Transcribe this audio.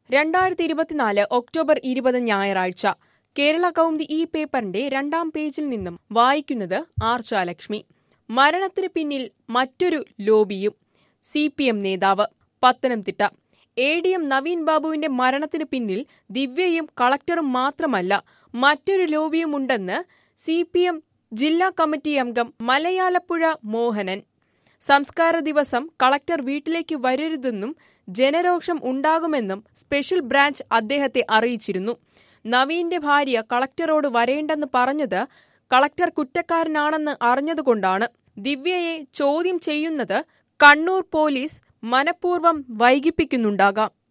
രണ്ടായിരത്തി ഇരുപത്തിനാല് ഒക്ടോബർ ഇരുപത് ഞായറാഴ്ച കേരള കൗമുദി ഈ പേപ്പറിന്റെ രണ്ടാം പേജിൽ നിന്നും വായിക്കുന്നത് ആർച്ചാലക്ഷ്മി മരണത്തിന് പിന്നിൽ മറ്റൊരു ലോബിയും സി പി എം നേതാവ് Pathanamthitta A D M Naveen ബാബുവിന്റെ മരണത്തിന് പിന്നിൽ ദിവ്യയും കളക്ടറും മാത്രമല്ല മറ്റൊരു ലോബിയുമുണ്ടെന്ന് സി പി എം ജില്ലാ കമ്മിറ്റി അംഗം മലയാലപ്പുഴ മോഹനൻ സംസ്കാര ദിവസം കളക്ടർ വീട്ടിലേക്ക് വരരുതെന്നും ജനരോഷം ഉണ്ടാകുമെന്നും സ്പെഷ്യൽ ബ്രാഞ്ച് അദ്ദേഹത്തെ അറിയിച്ചിരുന്നു നവീന്റെ ഭാര്യ കളക്ടറോട് വരേണ്ടെന്ന് പറഞ്ഞത് കളക്ടർ കുറ്റക്കാരനാണെന്ന് അറിഞ്ഞതുകൊണ്ടാണ് ദിവ്യയെ ചോദ്യം ചെയ്യുന്നത് കണ്ണൂർ പോലീസ് മനഃപൂർവ്വം വൈകിപ്പിക്കുന്നുണ്ടാകാം